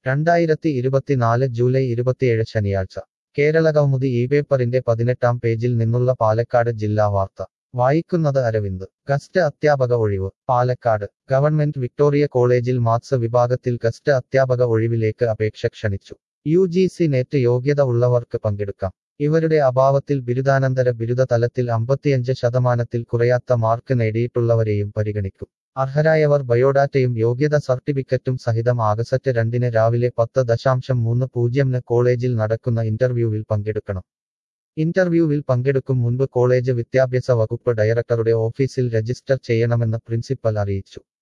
രണ്ടായിരത്തി ഇരുപത്തിനാല് ജൂലൈ ഇരുപത്തിയേഴ് ശനിയാഴ്ച കേരള കൗമുദി ഈ പേപ്പറിന്റെ പതിനെട്ടാം പേജിൽ നിന്നുള്ള പാലക്കാട് ജില്ലാ വാർത്ത വായിക്കുന്നത് അരവിന്ദ് ഗസ്റ്റ് അധ്യാപക ഒഴിവ് പാലക്കാട് ഗവൺമെന്റ് വിക്ടോറിയ കോളേജിൽ മാത്സ് വിഭാഗത്തിൽ ഗസ്റ്റ് അധ്യാപക ഒഴിവിലേക്ക് അപേക്ഷ ക്ഷണിച്ചു യു ജി സി നെറ്റ് യോഗ്യത ഉള്ളവർക്ക് പങ്കെടുക്കാം ഇവരുടെ അഭാവത്തിൽ ബിരുദാനന്തര ബിരുദ തലത്തിൽ അമ്പത്തിയഞ്ച് ശതമാനത്തിൽ കുറയാത്ത മാർക്ക് നേടിയിട്ടുള്ളവരെയും പരിഗണിക്കും അർഹരായവർ ബയോഡാറ്റയും യോഗ്യത സർട്ടിഫിക്കറ്റും സഹിതം ആഗസ്റ്റ് രണ്ടിന് രാവിലെ പത്ത് ദശാംശം മൂന്ന് പൂജ്യംന് കോളേജിൽ നടക്കുന്ന ഇന്റർവ്യൂവിൽ പങ്കെടുക്കണം ഇന്റർവ്യൂവിൽ പങ്കെടുക്കും മുൻപ് കോളേജ് വിദ്യാഭ്യാസ വകുപ്പ് ഡയറക്ടറുടെ ഓഫീസിൽ രജിസ്റ്റർ ചെയ്യണമെന്ന് പ്രിൻസിപ്പൽ അറിയിച്ചു